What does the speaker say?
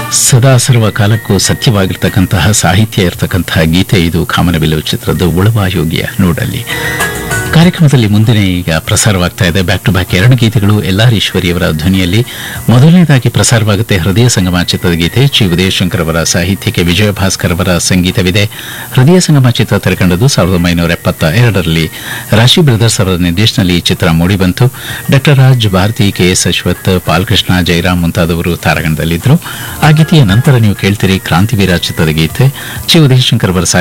ಸದಾ ಸರ್ವ ಕಾಲಕ್ಕೂ ಸತ್ಯವಾಗಿರ್ತಕ್ಕಂತಹ ಸಾಹಿತ್ಯ ಇರತಕ್ಕಂತಹ ಗೀತೆ ಇದು ಕಾಮನಬಿಲ್ಲು ಚಿತ್ರದ ಉಳವಾಯೋಗಿಯ ನೋಡಲ್ಲಿ ಕಾರ್ಯಕ್ರಮದಲ್ಲಿ ಮುಂದಿನ ಈಗ ಪ್ರಸಾರವಾಗ್ತಾ ಇದೆ ಬ್ಯಾಕ್ ಟು ಬ್ಯಾಕ್ ಎರಡು ಗೀತೆಗಳು ಎಲ್ಆರ್ ಈಶ್ವರಿಯವರ ಧ್ವನಿಯಲ್ಲಿ ಮೊದಲನೇದಾಗಿ ಪ್ರಸಾರವಾಗುತ್ತೆ ಹೃದಯ ಸಂಗಮ ಚಿತ್ರದ ಗೀತೆ ಚಿ ಉದಯಶಂಕರ್ ಅವರ ಸಾಹಿತ್ಯಕ್ಕೆ ವಿಜಯ ಭಾಸ್ಕರ್ ಅವರ ಸಂಗೀತವಿದೆ ಹೃದಯ ಸಂಗಮ ಚಿತ್ರ ತೆರೆಕಂಡದ್ದು ಸಾವಿರದ ಒಂಬೈನೂರ ಎಪ್ಪತ್ತ ಎರಡರಲ್ಲಿ ರಾಶಿ ಬ್ರದರ್ಸ್ ಅವರ ನಿರ್ದೇಶನದಲ್ಲಿ ಈ ಚಿತ್ರ ಮೂಡಿಬಂತು ಡಾಕ್ಟರ್ ರಾಜ್ ಭಾರತಿ ಕೆಎಸ್ ಅಶ್ವಥ್ ಬಾಲಕೃಷ್ಣ ಜಯರಾಮ್ ಮುಂತಾದವರು ತಾರಾಗಣದಲ್ಲಿದ್ದರು ಆ ಗೀತೆಯ ನಂತರ ನೀವು ಕೇಳ್ತೀರಿ ಕ್ರಾಂತಿವೀರ ಚಿತ್ರದ ಗೀತೆ ಚಿ ಉದಯಶಂಕರ್ ಅವರ